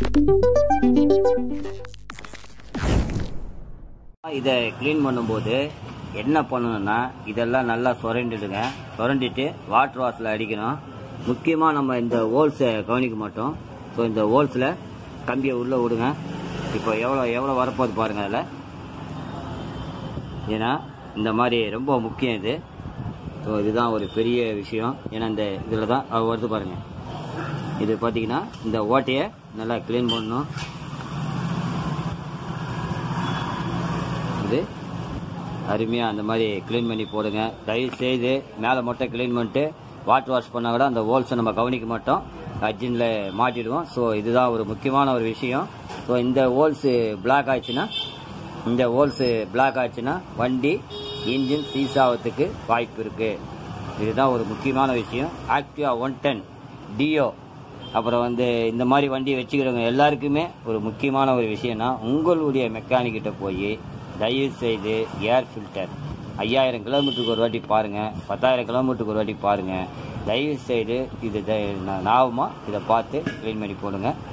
இதை க்ளீன் பண்ணும்போது என்ன பண்ணணும்னா இதெல்லாம் நல்லா சுரண்டிடுங்க சுரண்டிட்டு வாட்டர் வாஷில் அடிக்கணும் முக்கியமாக நம்ம இந்த ஹோல்ஸை கவனிக்க மாட்டோம் ஸோ இந்த ஹோல்ஸில் கம்பியை உள்ளே விடுங்க இப்போ எவ்வளோ எவ்வளோ வரப்போகுது பாருங்கள் அதில் ஏன்னா இந்த மாதிரி ரொம்ப முக்கியம் இது ஸோ இதுதான் ஒரு பெரிய விஷயம் ஏன்னா இந்த இதில் தான் அது வருது பாருங்கள் இது பார்த்தீங்கன்னா இந்த ஓட்டையை நல்லா க்ளீன் பண்ணணும் இது அருமையாக அந்த மாதிரி க்ளீன் பண்ணி போடுங்க தயவு செய்து மேலே மட்டும் க்ளீன் பண்ணிட்டு வாட்டர் வாஷ் பண்ணால் கூட அந்த ஹோல்ஸை நம்ம கவனிக்க மாட்டோம் அர்ஜினில் மாட்டிடுவோம் ஸோ இதுதான் ஒரு முக்கியமான ஒரு விஷயம் ஸோ இந்த ஹோல்ஸு பிளாக் ஆச்சுன்னா இந்த ஹோல்ஸு பிளாக் ஆச்சுன்னா வண்டி இன்ஜின் சீஸ் ஆகிறதுக்கு வாய்ப்பு இருக்குது இதுதான் ஒரு முக்கியமான விஷயம் ஆக்டிவா ஒன் டென் டியோ அப்புறம் வந்து இந்த மாதிரி வண்டி வச்சுக்கிறவங்க எல்லாருக்குமே ஒரு முக்கியமான ஒரு விஷயம்னா உங்களுடைய மெக்கானிக்கிட்ட போய் தயவு செய்து ஏர் ஃபில்டர் ஐயாயிரம் கிலோமீட்டருக்கு ஒரு வாட்டி பாருங்கள் பத்தாயிரம் கிலோமீட்டருக்கு ஒரு வாட்டி பாருங்கள் தயவு செய்து இது த- ஞாபகமாக இதை பார்த்து க்ளீன் பண்ணி போடுங்க